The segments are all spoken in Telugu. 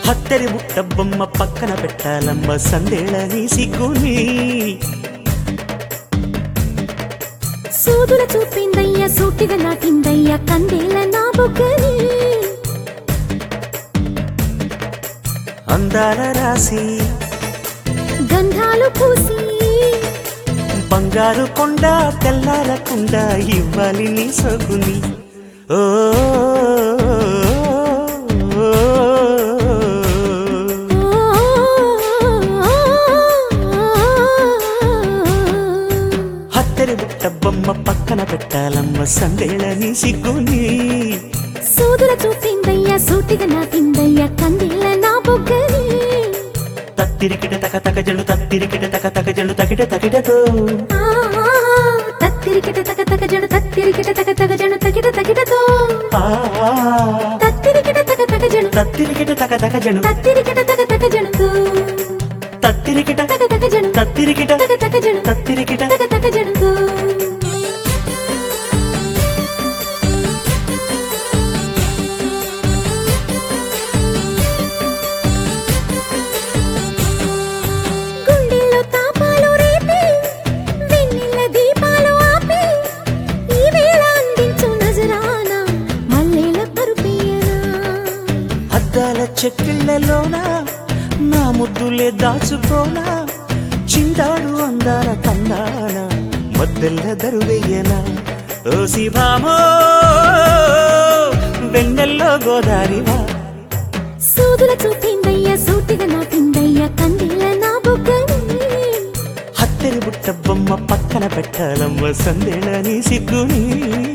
హత్తరి బుట్ట బొమ్మ పక్కన పెట్టాలమ్మ సందేళని సిగ్గుని సూదుల చూపిందయ్య సూటిగా నాటిందయ్య కందేల నా బుగ్గని అందాల రాసి గంధాలు పూసి బంగారు కొండ తెల్లారకుండా ఇవ్వాలి నీ సొగుని ఓ హత్తరి బుట్ట బొమ్మ పక్కన పెట్టాలమ్మ సందేళని సిగ్గుని సూదుల చూపిందయ్య సూటిగా నాటిందయ్య కందేల నా బుగ్గని తత్తిరికిట తక తక జను తత్తిరికిట తక తక జను తకిట తకిటతో ఆ, తత్తిరికిట తక తక జడు తత్తిరికిట తక తక జడు తకిట తకిటతో ఆ, తత్తిరికిట తక తక జడు తత్తిరికిట తక తక జను తత్తిరికిట తక తక జడుతో తత్తిరికిట తక తక జడు తత్తిరికిట తక తక జడు తత్తిరికిట తక తక జడుతో గుండెల్లో తాపాలు రేపి వెన్నెల దీపాలు ఆపి ఈ వేళ అందించు నజరానా మల్లెల పరుపేయనా అద్దాల చెక్కిళ్ళలోన నా ముద్దులే దాచుకోనా చిందాడు అందాల కన్నాన మద్దెల్ల దరువెయ్యనా ఓ శివామో వెన్నెల్లో గోదారివా సూదుల చూపిందయ్య సూటిగా నాటిందయ్య కందిల నా బుగ్గని హత్తెరి బుట్ట బొమ్మ పక్కన పెట్టాలమ్మ సందేళని సిగ్గుని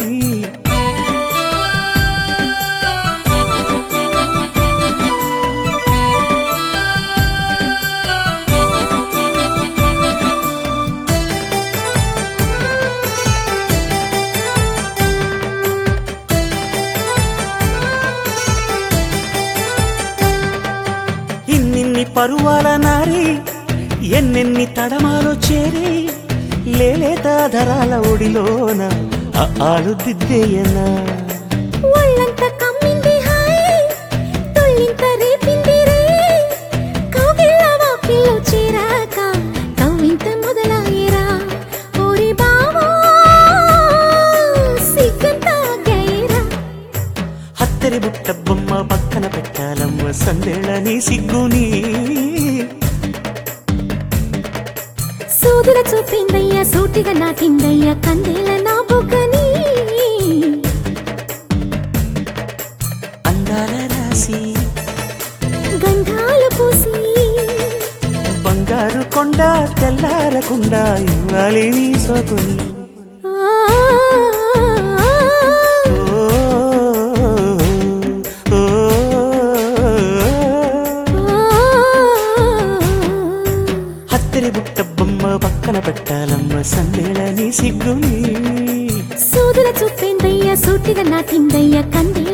ఇన్నిన్ని పరువాల నారి ఎన్నెన్ని తడమాలో చేరి లేలేత ధరాల ఒడిలోన ఆ ఆలు దిద్దేయనా ఒళ్ళంత కమ్మింది హాయ్ తొల్లింత రేపింది రే కౌగిళ్ళ వాకిల్లో చేరాక కవ్వింత మొదలాయేరా ఓరి బావా సిగ్గంతా గైరా హత్తరి బుట్ట బొమ్మ పక్కన పెట్టాలమ్మ సందేళని సిగ్గుని సూదుల చూపిందయ్య సూటిగా నాటిందయ్య కందేల నా బుగ్గని అందాల రాసి గంధాలు పూసి బంగారు కొండ తెల్లారకుండా ఇవ్వాలి నీ సోకుని ఆ, ఓ, ఓ, హత్తరి బుట్ట బొమ్మ పక్కన పెట్టాలమ్మ సందేళని సిగ్గుని సూదుల చూపిందయ్య సూటిగా నాటిందయ్య కంది